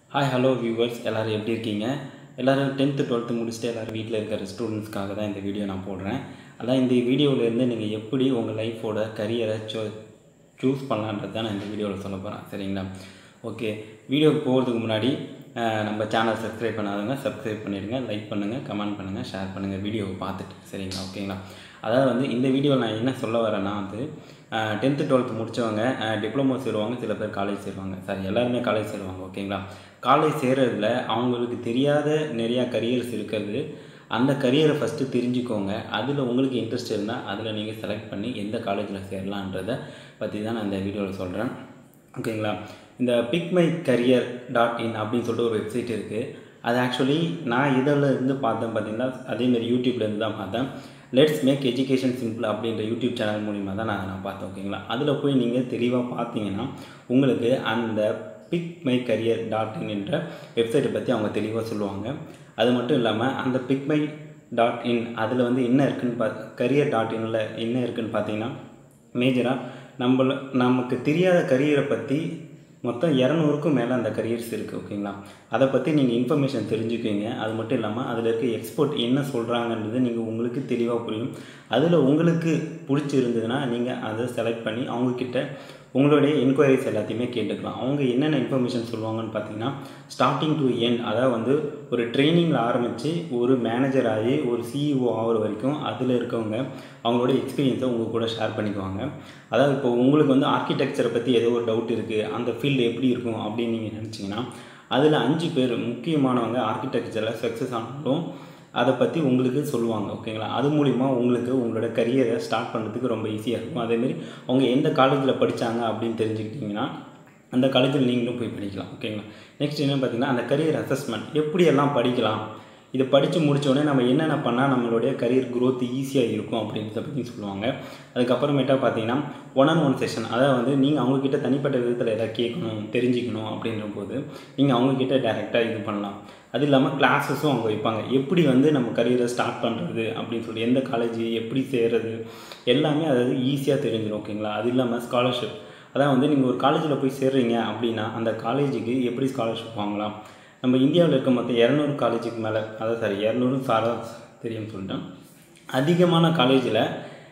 Hi hello viewers எல்லோரும் எப்படி இருக்கீங்க எல்லோரும் டென்த்து டுவெல்த்து முடிச்சுட்டு எல்லோரும் வீட்டில் இருக்கிற ஸ்டூடெண்ட்ஸ்க்காக தான் இந்த வீடியோ நான் போடுறேன் அதான் இந்த வீடியோவிலேருந்து நீங்கள் எப்படி உங்கள் லைஃபோட கரியரை சோ சூஸ் பண்ணலான்றது தான் நான் இந்த வீடியோவில் சொல்ல போகிறேன் சரிங்களா ஓகே வீடியோக்கு போகிறதுக்கு முன்னாடி அஹ், நம்ம சேனல் சப்ஸ்கிரைப் பண்ணாதவங்க சப்ஸ்கிரைப் பண்ணிடுங்க லைக் பண்ணுங்கள் கமெண்ட் பண்ணுங்கள் ஷேர் பண்ணுங்கள் வீடியோவை பார்த்துட்டு சரிங்களா ஓகேங்களா அதாவது வந்து இந்த வீடியோவில் நான் என்ன சொல்ல வரேன்னா வந்து டென்த்து டுவெல்த்து முடித்தவங்க டிப்ளமோ சேருவாங்க சில பேர் காலேஜ் சேருவாங்க சாரி எல்லாருமே காலேஜ் சேருவாங்க ஓகேங்களா காலேஜ் சேர்றதுல அவங்களுக்கு தெரியாத நிறையா கரியர்ஸ் இருக்கிறது அந்த கரியரை ஃபஸ்ட்டு தெரிஞ்சுக்கோங்க அதில் உங்களுக்கு இன்ட்ரெஸ்ட் இருந்தால் அதில் நீங்கள் செலக்ட் பண்ணி எந்த காலேஜில் சேரலான்றதை பற்றி தான் நான் இந்த வீடியோவில் சொல்கிறேன் ஓகேங்களா இந்த pick my career dot in அப்படின்னு சொல்லிட்டு ஒரு வெப்சைட் இருக்குது அது ஆக்சுவலி நான் இதில் இருந்து பார்த்தேன் பார்த்தீங்கன்னா அதேமாரி யூடியூப்லேருந்து தான் பார்த்தேன் லெட்ஸ் மேக் எஜுகேஷன் சிம்பிள் அப்படின்ற யூடியூப் சேனல் மூலிமா தான் நான் நான் பார்த்தேன் ஓகேங்களா அதில் போய் நீங்கள் தெளிவாக பார்த்தீங்கன்னா உங்களுக்கு அந்த pick my career dot in என்ற வெப்சைட்டை பற்றி அவங்க தெளிவாக சொல்லுவாங்க அது மட்டும் இல்லாமல் அந்த பிக் மை டாட் இன் அதில் வந்து என்ன இருக்குன்னு பா கரியர் டாட் இனில் என்ன இருக்குன்னு பார்த்தீங்கன்னா மேஜராக நம்மள நமக்கு தெரியாத கரியரை பற்றி மொத்தம் இரநூறுக்கும் மேலே அந்த கரியர்ஸ் இருக்குது ஓகேங்களா அதை பற்றி நீங்கள் இன்ஃபர்மேஷன் தெரிஞ்சுக்குவீங்க அது மட்டும் இல்லாமல் அதில் இருக்க எக்ஸ்போர்ட் என்ன சொல்கிறாங்கன்றது நீங்கள் உங்களுக்கு தெளிவாக புரியும் அதில் உங்களுக்கு பிடிச்சிருந்ததுன்னா நீங்கள் அதை செலக்ட் பண்ணி அவங்கக்கிட்ட உங்களுடைய என்கொயரிஸ் எல்லாத்தையுமே கேட்டுக்கலாம் அவங்க என்னென்ன இன்ஃபர்மேஷன் சொல்லுவாங்கன்னு பார்த்தீங்கன்னா ஸ்டார்டிங் டு எண்ட் அதாவது வந்து ஒரு ட்ரைனிங்கில் ஆரம்பித்து ஒரு மேனேஜர் ஆகி ஒரு சிஇஓ ஆகிற வரைக்கும் அதில் இருக்கவங்க அவங்களோட எக்ஸ்பீரியன்ஸை உங்கள் கூட ஷேர் பண்ணிக்குவாங்க அதாவது இப்போ உங்களுக்கு வந்து ஆர்கிடெக்சரை பற்றி ஏதோ ஒரு டவுட் இருக்குது அந்த ஃபீல்டு எப்படி இருக்கும் அப்படின்னு நீங்கள் நினச்சிங்கன்னா அதில் அஞ்சு பேர் முக்கியமானவங்க ஆர்கிடெக்சரில் சக்ஸஸ் ஆனாலும் அதை பற்றி உங்களுக்கு சொல்லுவாங்க ஓகேங்களா அது மூலிமா உங்களுக்கு உங்களோட கரியரை ஸ்டார்ட் பண்ணுறதுக்கு ரொம்ப ஈஸியாக இருக்கும் அதேமாரி அவங்க எந்த காலேஜில் படித்தாங்க அப்படின்னு தெரிஞ்சுக்கிட்டிங்கன்னா அந்த காலேஜில் நீங்களும் போய் படிக்கலாம் ஓகேங்களா நெக்ஸ்ட் என்ன பார்த்தீங்கன்னா அந்த கரியர் அசஸ்மெண்ட் எப்படியெல்லாம் படிக்கலாம் இதை படித்து உடனே நம்ம என்னென்ன பண்ணால் நம்மளுடைய கரியர் growth ஈஸியாக இருக்கும் அப்படின்றத பற்றி சொல்லுவாங்க அதுக்கப்புறமேட்டா பார்த்தீங்கன்னா ஒன் ஆன் ஒன் செஷன் அதாவது வந்து நீங்கள் அவங்கக்கிட்ட தனிப்பட்ட விதத்தில் எதாவது கேட்கணும் தெரிஞ்சுக்கணும் அப்படின்ற போது நீங்கள் அவங்கக்கிட்ட டேரெக்டாக இது பண்ணலாம் அது இல்லாமல் கிளாஸஸும் அவங்க வைப்பாங்க எப்படி வந்து நம்ம கரியரை ஸ்டார்ட் பண்ணுறது அப்படின்னு சொல்லி எந்த காலேஜ் எப்படி சேர்றது எல்லாமே அதாவது ஈஸியாக தெரிஞ்சிடும் ஓகேங்களா அது இல்லாமல் ஸ்காலர்ஷிப் அதான் வந்து நீங்கள் ஒரு காலேஜில் போய் சேர்றீங்க அப்படின்னா அந்த காலேஜுக்கு எப்படி ஸ்காலர்ஷிப் வாங்கலாம் நம்ம இந்தியாவில் இருக்க மொத்தம் இரநூறு காலேஜுக்கு மேலே அதாவது சாரி இரநூறு சாரா தெரியும்னு சொல்லிட்டேன் அதிகமான காலேஜில்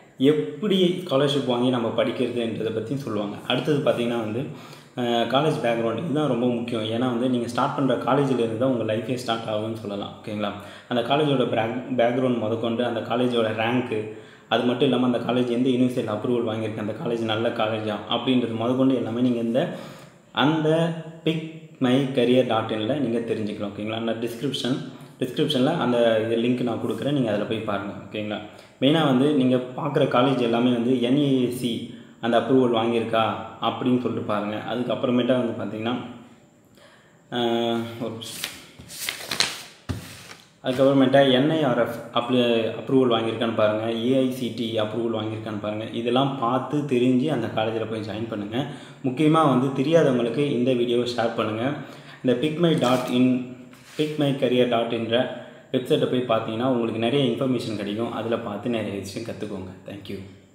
எப்படி ஸ்காலர்ஷிப் வாங்கி நம்ம படிக்கிறதுன்றதை பற்றியும் சொல்லுவாங்க அடுத்தது பார்த்திங்கன்னா வந்து காலேஜ் பேக்ரவுண்ட் இதுதான் ரொம்ப முக்கியம் ஏன்னா வந்து நீங்கள் ஸ்டார்ட் பண்ணுற காலேஜிலேருந்து தான் உங்கள் லைஃபே ஸ்டார்ட் ஆகும்னு சொல்லலாம் ஓகேங்களா அந்த காலேஜோட பேக் பேக்ரவுண்ட் முதற்கொண்டு அந்த காலேஜோட ரேங்க்கு அது மட்டும் இல்லாமல் அந்த காலேஜ் எந்த யூனிவர்சிட்டியில் அப்ரூவல் வாங்கியிருக்கு அந்த காலேஜ் நல்ல காலேஜா அப்படின்றது முதற்கொண்டு எல்லாமே நீங்கள் இந்த அந்த பிக் மை கரியர் டாட் இனில் நீங்கள் தெரிஞ்சுக்கலாம் ஓகேங்களா அந்த டிஸ்கிரிப்ஷன் டிஸ்கிரிப்ஷனில் அந்த இது லிங்க் நான் கொடுக்குறேன் நீங்கள் அதில் போய் பாருங்கள் ஓகேங்களா மெயினாக வந்து நீங்கள் பார்க்குற காலேஜ் எல்லாமே வந்து என்ஏஏசி அந்த அப்ரூவல் வாங்கியிருக்கா அப்படின்னு சொல்லிட்டு பாருங்கள் அதுக்கப்புறமேட்டா வந்து பார்த்தீங்கன்னா ஆஹ், ஒரு நிமிஷம். அதுக்கப்புறமேட்டா என்ஐஆர்எஃப் அப்ளை அப்ரூவல் வாங்கியிருக்கான்னு பாருங்கள் ஏஐசிடி அப்ரூவல் வாங்கியிருக்கான்னு பாருங்கள் இதெல்லாம் பார்த்து தெரிஞ்சு அந்த காலேஜில் போய் ஜாயின் பண்ணுங்கள் முக்கியமாக வந்து தெரியாதவங்களுக்கு இந்த வீடியோவை ஷேர் பண்ணுங்கள் இந்த pick my dot in pick my career dot இன்ற வெப்சைட்டை போய் பார்த்தீங்கன்னா உங்களுக்கு நிறைய இன்ஃபர்மேஷன் கிடைக்கும் அதில் பார்த்து நிறைய விஷயம் கற்றுக்கோங்க தேங்க்யூ